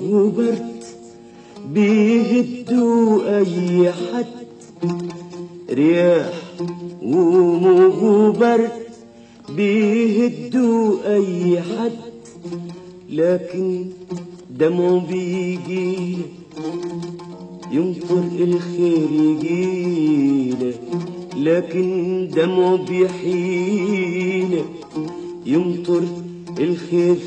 وبرد بيهدوا أي حد رياح وموج وبرد بيهدوا أي حد لكن دمعه بيجي ينطر الخير يجينا لكن دمعه بيحيينا يمطر الخير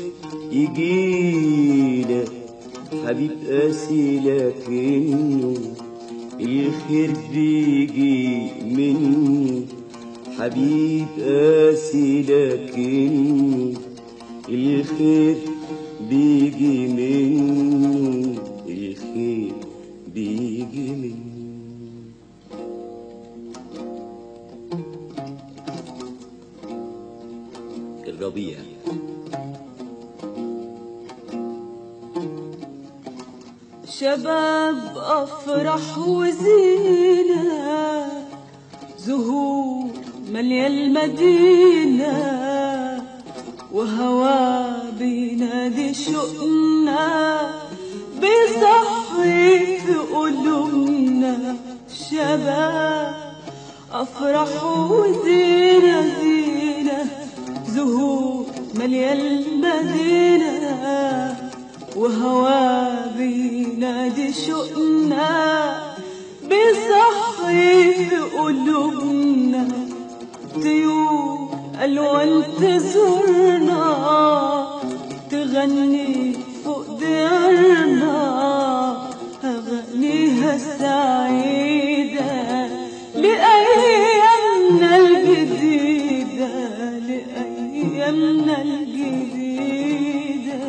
يجينا حبيب قاسي لكنه الخير بيجي منه حبيب قاسي لكنه الخير بيجي منه الخير بيجي منه الربيع شباب أفرح وزينة زهور مليا المدينة وهوا بينادي شوقنا بيصحي في قلوبنا شباب أفرح وزينة زينة زهور مليا المدينة وهوا بينادي شوقنا بيصحي في قلوبنا طيور ألوان تزورنا تغني فوق ديارنا أغانيها السعيدة لأيامنا الجديدة لأيامنا الجديدة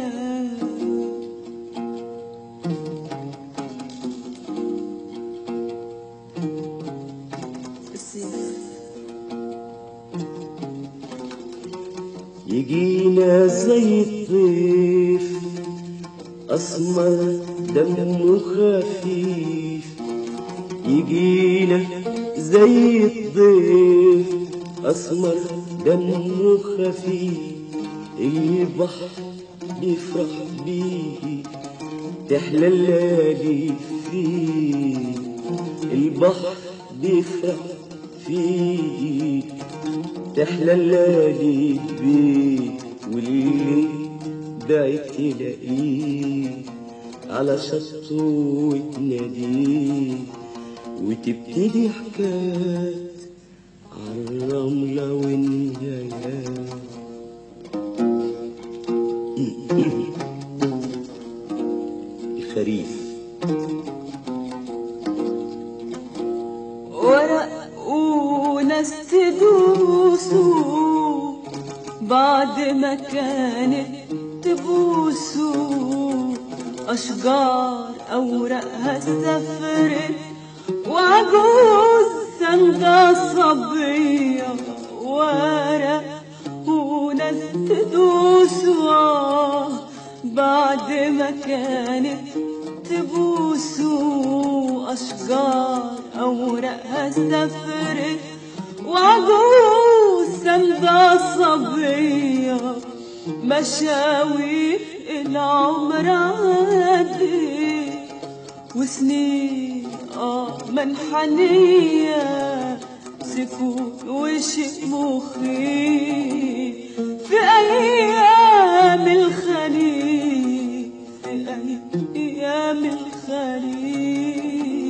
يجينا زي الطيف أسمر دمه خفيف يجينا زي الضيف أسمر دمه خفيف البحر بيفرح بيه تحلى الليالي فيه البحر بيفرح فيه تحلى الليالي بيه واللي بعيد تلاقيه على شطه وتناديه وتبتدي حكايات عالرملة والنجايات الخريف ورق وناس تدوسوا بعد ما كانت تبوسوا أشجار أوراقها سفرت وعجوز سندة صبية ورق وناس تدوسوا بعد ما كانت تبوسوا أشجار أوراقها سفرت وعجوز سندة صبية مشاوي العمر عدت وسنين اه منحنية سكون وشي مخي في أيام الخليل في أيام الخليل